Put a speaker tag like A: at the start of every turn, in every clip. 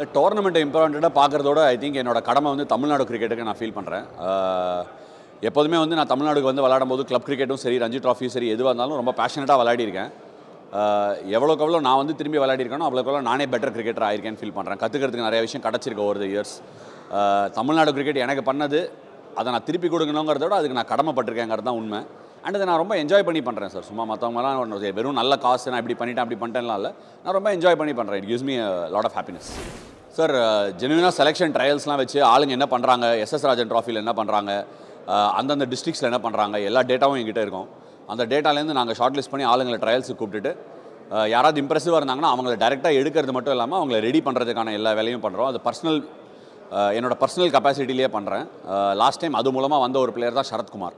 A: டோர்னமெண்ட்டை இம்பார்ட்டண்ட்டாக பார்க்குறதோட I think என்னோட கடமை வந்து தமிழ்நாடு கிரிக்கெட்டுக்கு நான் ஃபீல் பண்ணுறேன் எப்போதுமே வந்து நான் தமிழ்நாடுக்கு வந்து விளையாடும் போது கிளப் கிரிக்கெட்டும் சரி ரஞ்சி ட்ராஃபியும் சரி எதுவாக இருந்தாலும் ரொம்ப பேஷனட்டாக விளையாடிருக்கேன் ஆஹ் எவ்வளோக்கு எவ்வளோ நான் வந்து திரும்பி விளையாடிருக்கேனோ அவ்வளோக்கு எவ்வளோ நானே பெட்டர் கிரிக்கெட்டர் ஆயிருக்கேன்னு ஃபீல் பண்ணுறேன் கற்றுக்கிறதுக்கு நிறைய விஷயம் கிடச்சிருக்கு over the years Tamil Nadu cricket எனக்கு பண்ணது அதை நான் திருப்பி கொடுக்கணுங்கிறத விட அதுக்கு நான் கடமைப்பட்டிருக்கேங்கிறது தான் உண்மை அண்ட் அதை நான் ரொம்ப என்ஜாய் பண்ணி பண்ணுறேன் சார் சும்மா மற்றவங்கலாம் வெறும் நல்ல காசு நான் இப்படி பண்ணிட்டேன் அப்படி பண்ணிட்டேன்லாம் இல்லை நான் ரொம்ப என்ஜாய் பண்ணி பண்ணுறேன் it gives me a lot of happiness sir ஜெனுவினாக செலெக்ஷன் ட்ரையல்ஸ்லாம் வச்சு ஆளுங்க என்ன பண்ணுறாங்க எஸ்எஸ் ராஜன் ட்ராஃபியில் என்ன பண்ணுறாங்க அந்தந்த டிஸ்ட்ரிக்ஸில் என்ன பண்ணுறாங்க எல்லா டேட்டாவும் எங்கிட்ட இருக்கும் அந்த டேட்டாலேருந்து நாங்கள் ஷார்ட் லிஸ்ட் பண்ணி ஆளுங்களை ட்ரையல்ஸுக்கு கூப்பிட்டுட்டு அஹ், யாராவது இம்ப்ரெசிவாக இருந்தாங்கன்னா அவங்கள டேரெக்டாக எடுக்கிறது மட்டும் இல்லாமல் அவங்கள ரெடி பண்ணுறதுக்கான எல்லா வேலையும் பண்ணுறோம் அது பர்சனல் என்னோட பர்சனல் கெப்பாசிட்டிலேயே பண்ணுறேன் லாஸ்ட் டைம் அது மூலமாக வந்த ஒரு பிளேயர் தான் சரத்குமார்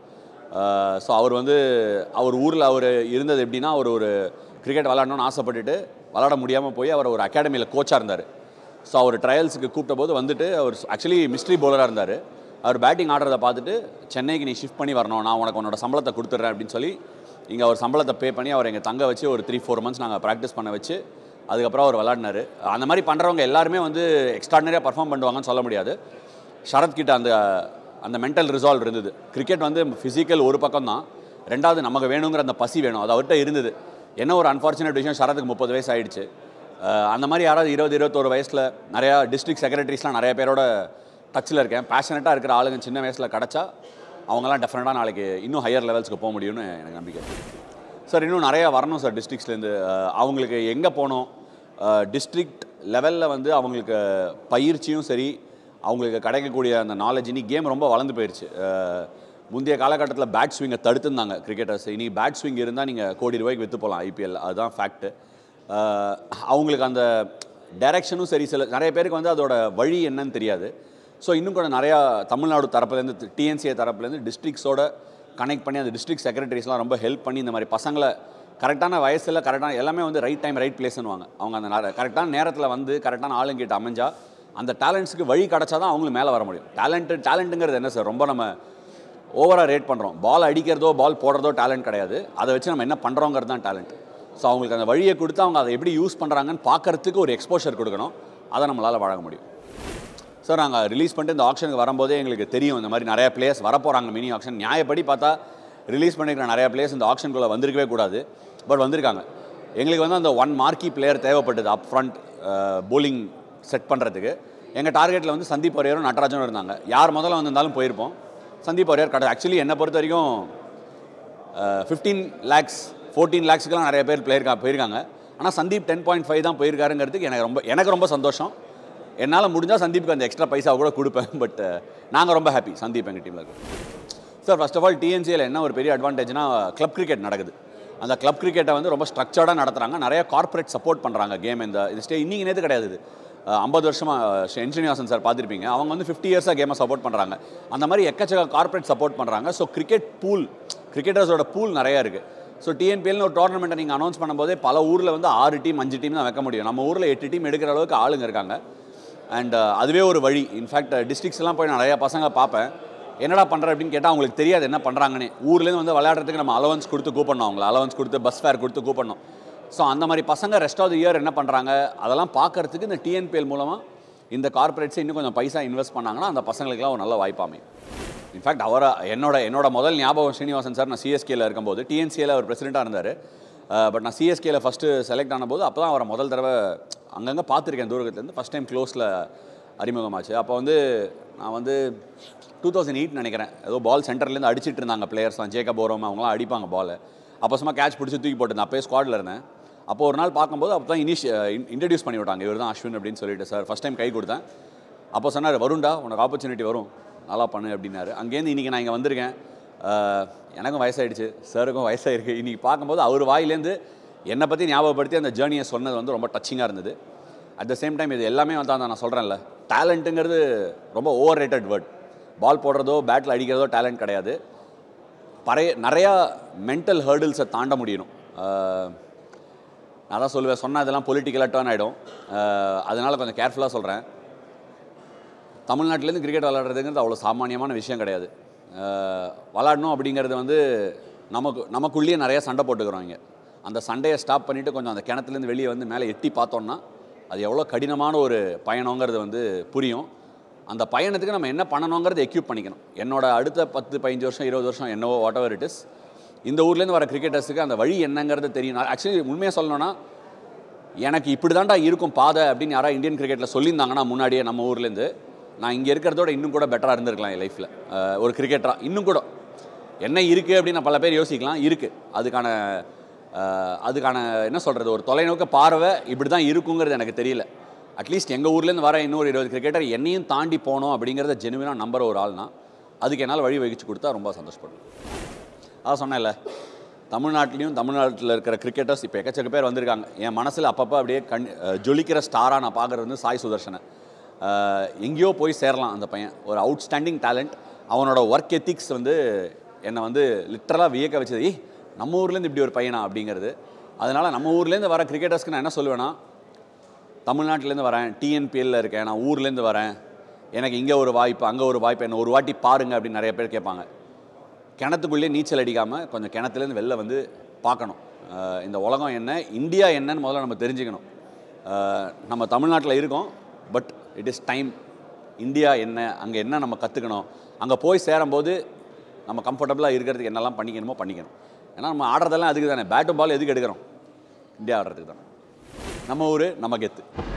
A: ஸோ அவர் வந்து அவர் ஊரில் அவர் இருந்தது எப்படின்னா அவர் ஒரு கிரிக்கெட் விளாடணும்னு ஆசைப்பட்டுட்டு விளாட முடியாமல் போய் அவர் ஒரு அகாடமியில் கோச்சாக இருந்தார் ஸோ அவர் ட்ரையல்ஸுக்கு கூப்பிட்ட போது வந்துட்டு அவர் ஆக்சுவலி மிஸ்ட்ரி பவுலராக இருந்தார் அவர் பேட்டிங் ஆடுறதை பார்த்துட்டு சென்னைக்கு நீ ஷிஃப்ட் பண்ணி வரணும் நான் உனக்கு உன்னோட சம்பளத்தை கொடுத்துட்றேன் அப்படின்னு சொல்லி இங்கே அவர் சம்பளத்தை பே பண்ணி அவர் எங்கள் தங்க வச்சு ஒரு த்ரீ ஃபோர் மந்த்ஸ் நாங்கள் ப்ராக்டிஸ் பண்ண வச்சு அதுக்கப்புறம் அவர் விளாடினாரு அந்த மாதிரி பண்ணுறவங்க எல்லாருமே வந்து எக்ஸ்ட்ராடனரியாக பர்ஃபார்ம் பண்ணுவாங்கன்னு சொல்ல முடியாது ஷரத் கிட்ட அந்த அந்த மென்டல் ரிசால்வ் இருந்தது கிரிக்கெட் வந்து ஃபிசிக்கல் ஒரு பக்கம் தான் ரெண்டாவது நமக்கு வேணுங்கிற அந்த பசி வேணும் அது அவர்கிட்ட இருந்தது என்ன ஒரு அன்ஃபார்ச்சுனேட் விஷயம் ஷரத்துக்கு முப்பது வயசு ஆயிடுச்சு அஹ் அந்த மாதிரி யாராவது இருபது இருபத்தோரு வயசில் நிறையா டிஸ்ட்ரிக்ட் செக்ரட்டரிஸ்லாம் நிறைய பேரோட டச்சில் இருக்கேன் பேஷனட்டாக இருக்கிற ஆளுங்க சின்ன வயசில் கிடச்சா அவங்களாம் டெஃபினட்டாக நாளைக்கு இன்னும் ஹையர் லெவல்ஸ்க்கு போக முடியும்னு எனக்கு நம்பிக்கை சார் இன்னும் நிறையா வரணும் சார் டிஸ்ட்ரிக்ஸ்லேருந்து அவங்களுக்கு எங்கே போகணும் டிஸ்ட்ரிக்ட் லெவலில் வந்து அவங்களுக்கு பயிற்சியும் சரி அவங்களுக்கு கிடைக்கக்கூடிய அந்த நாலேஜ் இனி கேம் ரொம்ப வளர்ந்து போயிடுச்சு அஹ், முந்தைய காலகட்டத்தில் பேட் ஸ்விங்கை தடுத்துருந்தாங்க கிரிக்கெட்டர்ஸ் இனி பேட் ஸ்விங் இருந்தால் நீங்கள் கோடி ரூபாய்க்கு விற்று போகலாம் ஐபிஎல் அதுதான் ஃபேக்ட்டு அவங்களுக்கு அந்த டைரக்ஷனும் சரி சில நிறைய பேருக்கு வந்து அதோட வழி என்னன்னு தெரியாது ஸோ இன்னும் கூட நிறையா தமிழ்நாடு தரப்புலேருந்து டிஎன்சிஏ தரப்புலேருந்து டிஸ்ட்ரிக்ஸோட கனெக்ட் பண்ணி அந்த டிஸ்ட்ரிக்ட் செக்ரட்டரிஸ்லாம் ரொம்ப ஹெல்ப் பண்ணி இந்த மாதிரி பசங்களை கரெக்டான வயசில் கரெக்டான எல்லாமே வந்து ரைட் டைம் ரைட் பிளேஸ்னுவாங்க அவங்க அந்த கரெக்டான நேரத்தில் வந்து கரெக்டான ஆளுங்கிட்ட அமைஞ்சா அந்த டேலண்ட்ஸுக்கு வழி கிடச்சா தான் அவங்களுக்கு மேலே வர முடியும் டேலண்ட்டு டேலண்ட்டுங்கிறது என்ன சார் ரொம்ப நம்ம ஓவராக ரேட் பண்ணுறோம் பால் அடிக்கிறதோ பால் போடுறதோ டேலண்ட் கிடையாது அதை வச்சு நம்ம என்ன பண்ணுறோங்கிறது தான் டேலண்ட் ஸோ அவங்களுக்கு அந்த வழியை கொடுத்து அவங்க அதை எப்படி யூஸ் பண்ணுறாங்கன்னு பார்க்கறதுக்கு ஒரு எக்ஸ்போஷர் கொடுக்கணும் அதை நம்மளால் வழங்க முடியும் சார் நாங்கள் ரிலீஸ் பண்ணிட்டு இந்த ஆப்ஷனுக்கு வரும்போதே எங்களுக்கு தெரியும் இந்த மாதிரி நிறைய பிளேயர்ஸ் வரப்போகிறாங்க மினி ஆப்ஷன் நியாயப்படி பார்த்தா ரிலீஸ் பண்ணிக்கிற நிறைய பிளேயர்ஸ் இந்த ஆப்ஷனுக்குள்ளே வந்திருக்கவே கூடாது பட் வந்திருக்காங்க எங்களுக்கு வந்து அந்த ஒன் மார்க்கி பிளேயர் தேவைப்பட்டது அப் ஃப்ரண்ட் bowling செட் பண்ணுறதுக்கு எங்கள் டார்கெட்டில் வந்து சந்தீப் ஒரேரும் நடராஜனும் இருந்தாங்க யார் முதல்ல வந்திருந்தாலும் போயிருப்போம் சந்தீப் ஒரேர் கடை ஆக்சுவலி என்னை பொறுத்த வரைக்கும் ஃபிஃப்டீன் லேக்ஸ் ஃபோர்டீன் லேக்ஸுக்கெல்லாம் நிறைய பேர் பிளேயர் போயிருக்காங்க ஆனால் சந்தீப் டென் பாயிண்ட் ஃபைவ் தான் போயிருக்காருங்கிறதுக்கு எனக்கு ரொம்ப எனக்கு ரொம்ப சந்தோஷம் என்னால் முடிஞ்சால் சந்தீப்க்கு அந்த எக்ஸ்ட்ரா பைசா கூட கொடுப்பேன் பட் நாங்கள் ரொம்ப ஹாப்பி சந்தீப் எங்கள் டீமில் இருக்கு சார் ஃபர்ஸ்ட் ஆஃப் ஆல் டிஎன்சியில் என்ன ஒரு பெரிய அட்வான்டேஜ்னா கிளப் கிரிக்கெட் நடக்குது அந்த கிளப் கிரிக்கெட்டை வந்து ரொம்ப ஸ்ட்ரக்சர்டாக நடத்துகிறாங்க நிறைய கார்ப்பரேட் சப்போர்ட் பண்ணுறாங்க கேம் இந்த இது ஸ்டே இன்னைக்கு நேற்று கிடையாது இது ஐம்பது வருஷமாக என்ஜினியாசன் சார் பார்த்துருப்பீங்க அவங்க வந்து ஃபிஃப்டி இயர்ஸாக கேமை சப்போர்ட் பண்ணுறாங்க அந்த மாதிரி எக்கச்சக்க கார்ப்பரேட் சப்போர்ட் பண்ணுறாங்க ஸோ கிரிக்கெட் பூல் கிரிக்கெட்டர்ஸோட பூல் நிறையா இருக்குது ஸோ டிஎன்பிஎல்னு ஒரு டோர்னமெண்ட்டை நீங்கள் அனௌன்ஸ் பண்ணும்போதே பல ஊரில் வந்து ஆறு டீம் அஞ்சு டீம் தான் வைக்க முடியும் நம்ம ஊரில் எட்டு டீம் எடுக்கிற அளவுக்கு ஆளுங்க இருக்காங்க அண்ட் அதுவே ஒரு வழி இன்ஃபேக்ட் டிஸ்ட்ரிக்ஸ்லாம் போய் நான் நிறைய பசங்க பார்ப்பேன் என்னடா பண்ணுற அப்படின்னு கேட்டால் அவங்களுக்கு தெரியாது என்ன பண்ணுறாங்கன்னு ஊர்லேருந்து வந்து விளையாடுறதுக்கு நம்ம அலவன்ஸ் கொடுத்து கூப்பிடணும் அவங்கள அலவன்ஸ் கொடுத்து பஸ் ஃபேர் கொடுத்து கூப்பிடணும் ஸோ அந்த மாதிரி பசங்க ரெஸ்ட் ஆஃப் த இயர் என்ன பண்ணுறாங்க அதெல்லாம் பார்க்கறதுக்கு இந்த டிஎன்பிஎல் மூலமாக இந்த கார்ப்பரேட்ஸை இன்னும் கொஞ்சம் பைசா இன்வெஸ்ட் பண்ணாங்கன்னா அந்த பசங்களுக்குலாம் ஒரு நல்ல வாய்ப்பு அமையும் இன்ஃபேக்ட் அவரை என்னோட என்னோட முதல் ஞாபகம் ஸ்ரீனிவாசன் சார் நான் சிஎஸ்கேல இருக்கும்போது டிஎன்சியில் அவர் பிரசிடெண்ட்டாக இருந்தார் பட் நான் சிஎஸ்கேல ஃபஸ்ட்டு செலக்ட் ஆனபோது அப்போ தான் அவரை முதல் தடவை அங்கங்கே பார்த்துருக்கேன் தூரத்துலேருந்து ஃபஸ்ட் டைம் க்ளோஸில் அறிமுகமாச்சு அப்போ வந்து நான் வந்து டூ தௌசண்ட் எயிட் நினைக்கிறேன் ஏதோ பால் சென்டர்லேருந்து அடிச்சிட்டு இருந்தாங்க பிளேயர்ஸ்லாம் ஜேக்கப் ஓரம் அவங்களாம் அடிப்பாங்க பால் அப்போ சும்மா கேட்ச் பிடிச்சி தூக்கி போட்டிருந்தேன் அப்போயே ஸ்குவாடில் இருந்தேன் அப்போ ஒரு நாள் பார்க்கும்போது அப்போ தான் இனிஷ் இன்ட்ரடியூஸ் பண்ணி விட்டாங்க இவர் தான் அஸ்வின் அப்படின்னு சொல்லிட்டு சார் ஃபஸ்ட் டைம் கை கொடுத்தேன் அப்போ சொன்னார் வருண்டா உனக்கு ஆப்பர்ச்சுனிட்டி வரும் நல்லா பண்ணு அப்படின்னாரு அங்கேருந்து இன்றைக்கி நான் இங்கே வந்திருக்கேன் அஹ், எனக்கும் வயசாயிடுச்சு சாருக்கும் வயசாயிருக்கு இன்றைக்கி பார்க்கும்போது அவர் வாயிலேருந்து என்னை பற்றி ஞாபகப்படுத்தி அந்த ஜேர்னியை சொன்னது வந்து ரொம்ப டச்சிங்காக இருந்தது அட் த சேம் டைம் இது எல்லாமே வந்து அந்த நான் சொல்கிறேன்ல டேலண்ட்டுங்கிறது ரொம்ப ஓவர் ரேட்டட் வேர்ட் பால் போடுறதோ பேட்டில் அடிக்கிறதோ டேலண்ட் கிடையாது பறைய நிறையா மென்டல் ஹேர்டில்ஸை தாண்ட முடியணும் அஹ், நான் தான் சொல்லுவேன் சொன்னால் இதெல்லாம் பொலிட்டிக்கலாக டேர்ன் ஆகிடும் அதனால் கொஞ்சம் கேர்ஃபுல்லாக சொல்கிறேன் தமிழ்நாட்டிலேருந்து கிரிக்கெட் விளாடுறதுங்கிறது அவ்வளோ சாமானியமான விஷயம் கிடையாது அஹ், விளாடணும் அப்படிங்கிறது வந்து நமக்கு நமக்குள்ளேயே நிறைய சண்டை போட்டுக்கிறோம் இங்கே அந்த சண்டையை ஸ்டாப் பண்ணிவிட்டு கொஞ்சம் அந்த கிணத்துலேருந்து வெளியே வந்து மேலே எட்டி பார்த்தோம்னா அது எவ்வளோ கடினமான ஒரு பயணங்கிறது வந்து புரியும் அந்த பயணத்துக்கு நம்ம என்ன பண்ணணுங்கிறத எக்யூப் பண்ணிக்கணும் என்னோட அடுத்த பத்து பதினஞ்சு வருஷம் இருபது வருஷம் என்னவோ வாட் எவர் இட் இஸ் இந்த ஊர்லேருந்து வர கிரிக்கெட்டர்ஸுக்கு அந்த வழி என்னங்கிறது தெரியும் ஆக்சுவலி உண்மையாக சொல்லணும்னா எனக்கு இப்படி தான்டா இருக்கும் பாதை அப்படின்னு யாராவது இந்தியன் கிரிக்கெட்டில் சொல்லியிருந்தாங்கன்னா முன்னாடியே நம்ம ஊர்லேருந்து நான் இங்கே இருக்கிறதோட இன்னும் கூட பெட்டராக இருந்திருக்கலாம் என் லைஃப்பில் ஒரு கிரிக்கெட்டராக இன்னும் கூட என்ன இருக்குது அப்படின்னு நான் பல பேர் யோசிக்கலாம் இருக்குது அதுக்கான அஹ், அதுக்கான என்ன சொல்கிறது ஒரு தொலைநோக்க பார்வை இப்படி தான் இருக்குங்கிறது எனக்கு தெரியல அட்லீஸ்ட் எங்கள் ஊர்லேருந்து வர இன்னொரு இருபது கிரிக்கெட்டர் என்னையும் தாண்டி போகணும் அப்படிங்கிறத ஜெனுவினாக நம்புற ஒரு ஆள்னா அதுக்கு என்னால் வழி வகிச்சு கொடுத்தா ரொம்ப சந்தோஷப்படுவேன் அதான் சொன்னேன்ல தமிழ்நாட்டிலையும் தமிழ்நாட்டில் இருக்கிற கிரிக்கெட்டர்ஸ் இப்போ எக்கச்சக்க பேர் வந்திருக்காங்க என் மனசில் அப்பப்போ அப்படியே கண் அஹ் ஜொலிக்கிற ஸ்டாராக நான் பார்க்குறது வந்து சாய் சுதர்ஷனை அஹ் எங்கேயோ போய் சேரலாம் அந்த பையன் ஒரு அவுட்ஸ்டாண்டிங் டேலண்ட் அவனோட ஒர்க் எத்திக்ஸ் வந்து என்னை வந்து லிட்டரலாக வியக்க வச்சது ஏய் நம்ம ஊர்லேருந்து இப்படி ஒரு பையனா அப்படிங்கிறது அதனால் நம்ம ஊர்லேருந்து வர கிரிக்கெட்டர்ஸ்க்கு நான் என்ன சொல்லுவேன்னா தமிழ்நாட்டிலேருந்து வரேன் டிஎன்பிஎல்ல இருக்கேன் நான் ஊர்லேருந்து வரேன் எனக்கு இங்கே ஒரு வாய்ப்பு அங்கே ஒரு வாய்ப்பு என்ன ஒரு வாட்டி பாருங்க அப்படின்னு நிறைய பேர் கேட்பாங்க கிணத்துக்குள்ளே நீச்சல் அடிக்காமல் கொஞ்சம் கிணத்துலேருந்து வெளில வந்து பார்க்கணும் அஹ் இந்த உலகம் என்ன இந்தியா என்னன்னு முதல்ல நம்ம தெரிஞ்சுக்கணும் அஹ் நம்ம தமிழ்நாட்டில் இருக்கோம் but it is time India என்ன அங்கே என்ன நம்ம கற்றுக்கணும் அங்கே போய் சேரும்போது நம்ம கம்ஃபர்டபுளாக இருக்கிறதுக்கு என்னெல்லாம் பண்ணிக்கணுமோ பண்ணிக்கணும் ஏன்னா நம்ம ஆடுறதெல்லாம் அதுக்கு தானே பேட்டு பால் எதுக்கு எடுக்கிறோம் இந்தியா ஆடுறதுக்கு தானே நம்ம ஊர் நம்ம கெத்து